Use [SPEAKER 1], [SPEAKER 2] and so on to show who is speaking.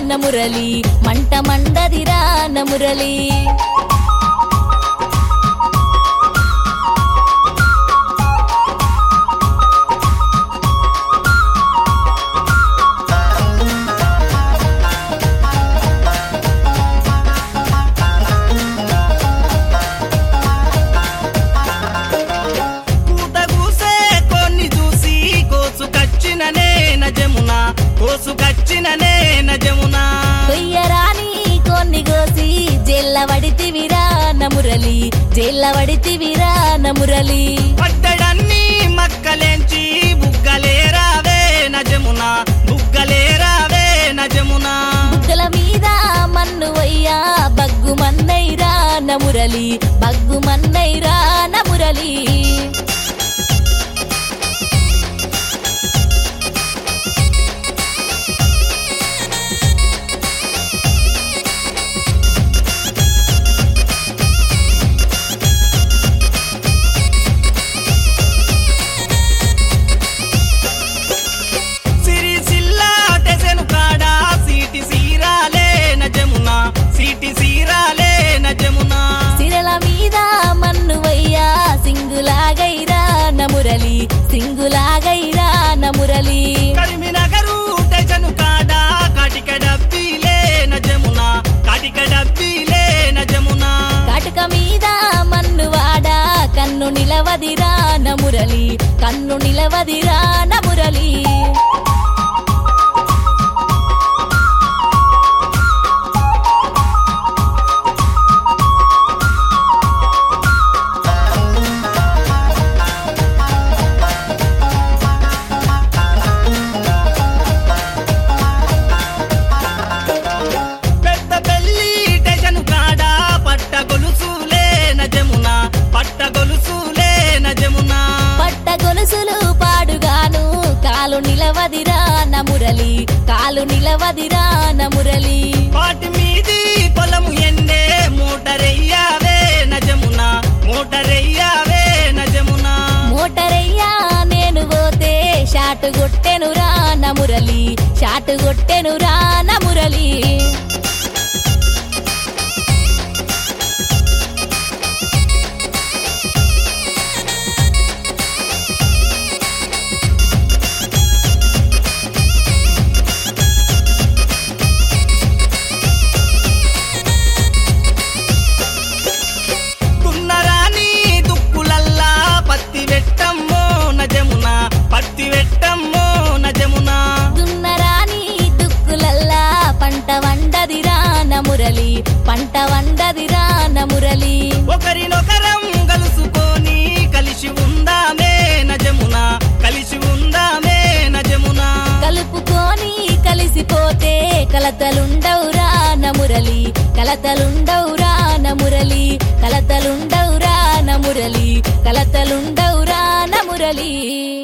[SPEAKER 1] నమురలి మంట మండదిరా నమురలి
[SPEAKER 2] కూత కూసే కొన్ని చూసి కోసుకచ్చిన నేన జమున కోసుకచ్చిన నేన జమున
[SPEAKER 1] కొయ్యరాని కొన్ని కోసి జెల్లవడితివిరా నమురలి జెల్లవడితివిరా నమురలి
[SPEAKER 2] పట్టడన్ని మక్కలేంచి బుగ్గలేరావే నజమున బుగ్గలేరావే నజమున
[SPEAKER 1] బుగ్గల మీద మన్ను వయ్యా బగ్గు మన్నైరా నమురలి బగ్గు మన్నైరా నమురలి
[SPEAKER 2] సిరి సిల్లా టెసెను కాడా సీటి సీరాలే నజమున సీటి సీరాలే నజమున
[SPEAKER 1] సిరల మీద మన్ను వయ్యా సింగులాగైరా నమురలి సింగులాగైరా నమురలి
[SPEAKER 2] కరిమినగరు టెసెను కాడా కాటిక డబ్బీలే నజమున కాటిక డబ్బీలే నజమున
[SPEAKER 1] కాటుక మీద మన్ను వాడా కన్ను నిలవదిరా నమురలి కన్ను నిలవదిరా నమురలి
[SPEAKER 2] పెద్ద పెళ్లి టెసెను కాడా పట్ట గొలుసులే నజమున పట్ట గొలుసులే నజమున
[SPEAKER 1] పట్ట గొలుసులు పాడుగాను కాలు నిలవదిరా నమురలి కాలు నిలవదిరా నమురలి
[SPEAKER 2] వాటి మీది పొలము ఎన్నే మోటరెయ్యావే నజమున మోటరెయ్యావే నజమున
[SPEAKER 1] మోటరయ్యా నేను పోతే షాటు కొట్టెనురా నమురలి షాటు కొట్టెనురా నమురలి
[SPEAKER 2] దున్నరాని దుక్కులల్లా పత్తి వెట్టమ్మో నజమున పత్తి వెట్టమ్మో నజమున
[SPEAKER 1] దున్నరాని దుక్కులల్లా పంట వండదిరా నమురలి పంట వండదిరా నమురలి
[SPEAKER 2] ఒకరినొకరం కలుసుకొని కలిసి ఉందామే నజమున కలిసి ఉందామే నజమున
[SPEAKER 1] కలుపుకొని కలిసిపోతే కలతలుండవురా నమురలి కలతలుండవురా నమురలి కలతలుండవురా నమురలి కలతలుండవురా నమురలి